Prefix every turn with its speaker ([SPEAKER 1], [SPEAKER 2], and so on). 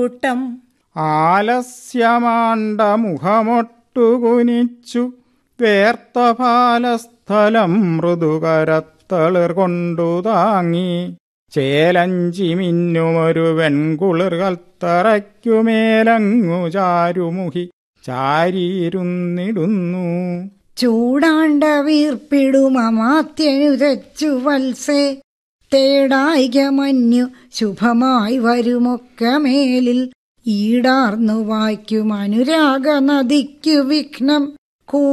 [SPEAKER 1] കൂട്ടം
[SPEAKER 2] ആലസ്യമാണ്ട മുഖമൊട്ടുകുനിച്ചു വേർത്ത പാലസ്ഥലം മൃദുകരത്തളിർ കൊണ്ടു താങ്ങി ചേലഞ്ചി മിന്നുമൊരു വെൺകുളിർ കൽത്തറയ്ക്കുമേലങ്ങു ചാരുമുഹി ചാരിയിരുന്നിടുന്നു
[SPEAKER 3] ചൂടാണ്ട വീർപ്പിടുമമാത്യനുരച്ചു വത്സേ തേടായിക മഞ്ഞു ശുഭമായി വരുമൊക്കെ മേലിൽ ഈടാർന്നു വായ്ക്കും അനുരാഗ നദിക്കു വിഘ്നം